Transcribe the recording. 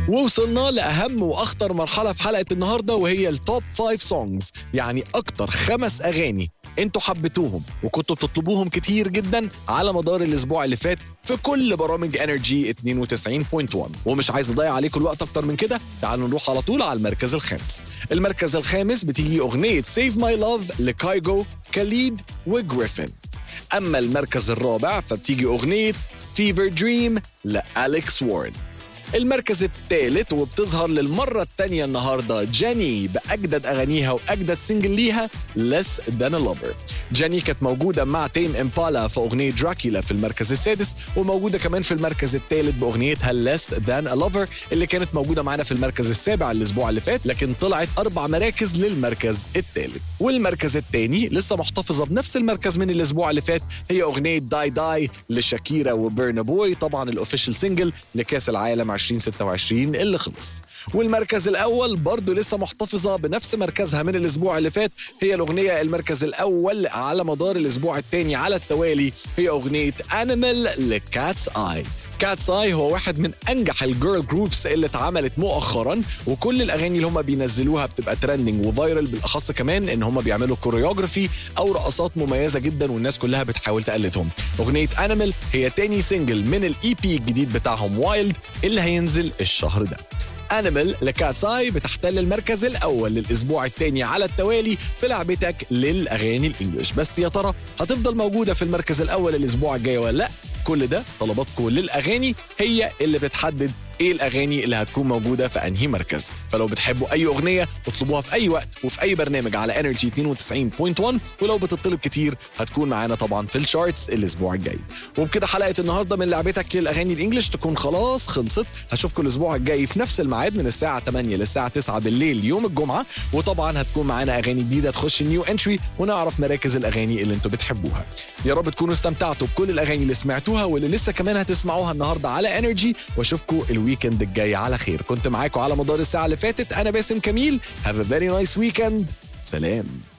ووصلنا لأهم وأخطر مرحلة في حلقة النهاردة وهي التوب 5 سونجز يعني أكتر خمس أغاني انتوا حبيتوهم وكنتوا بتطلبوهم كتير جدا على مدار الاسبوع اللي فات في كل برامج انرجي 92.1 ومش عايز اضيع عليكم الوقت اكتر من كده تعالوا نروح على طول على المركز الخامس المركز الخامس بتيجي اغنيه سيف ماي لاف لكايجو كاليد وجريفن اما المركز الرابع فبتيجي اغنيه فيفر دريم لأليكس وارن المركز الثالث وبتظهر للمرة الثانية النهاردة جاني بأجدد أغانيها وأجدد سنجل ليها Less Than a Lover جاني كانت موجودة مع تيم إمبالا في أغنية دراكيلا في المركز السادس وموجودة كمان في المركز الثالث بأغنيتها Less Than a Lover اللي كانت موجودة معانا في المركز السابع الأسبوع اللي فات لكن طلعت أربع مراكز للمركز الثالث والمركز الثاني لسه محتفظة بنفس المركز من الأسبوع اللي فات هي أغنية داي داي لشاكيرا وبيرنا بوي طبعا الأوفيشال سنجل لكأس العالم 2026 اللي خلص والمركز الأول برضه لسه محتفظة بنفس مركزها من الأسبوع اللي فات هي الأغنية المركز الأول على مدار الأسبوع الثاني على التوالي هي أغنية أنيمال لكاتس آي كاتس اي هو واحد من انجح الجيرل جروبس اللي اتعملت مؤخرا وكل الاغاني اللي هم بينزلوها بتبقى ترندنج وفايرل بالاخص كمان ان هم بيعملوا كوريوجرافي او رقصات مميزه جدا والناس كلها بتحاول تقلدهم اغنيه انيمال هي تاني سنجل من الاي بي الجديد بتاعهم وايلد اللي هينزل الشهر ده انيمال لكاتس اي بتحتل المركز الاول للاسبوع الثاني على التوالي في لعبتك للاغاني الانجليش بس يا ترى هتفضل موجوده في المركز الاول الاسبوع الجاي ولا لا كل ده طلباتكم للاغاني هي اللي بتحدد ايه الاغاني اللي هتكون موجوده في انهي مركز فلو بتحبوا اي اغنيه اطلبوها في اي وقت وفي اي برنامج على انرجي 92.1 ولو بتطلب كتير هتكون معانا طبعا في الشارتس الاسبوع الجاي وبكده حلقه النهارده من لعبتك للاغاني الانجليش تكون خلاص خلصت هشوفكم الاسبوع الجاي في نفس الميعاد من الساعه 8 للساعه 9 بالليل يوم الجمعه وطبعا هتكون معانا اغاني جديده تخش نيو انتري ونعرف مراكز الاغاني اللي انتم بتحبوها يا رب تكونوا استمتعتوا بكل الاغاني اللي سمعتوها واللي لسه كمان هتسمعوها النهارده على انرجي واشوفكم الويكند الجاي على خير كنت معاكم على مدار الساعه اللي فاتت انا باسم كميل have a very nice weekend سلام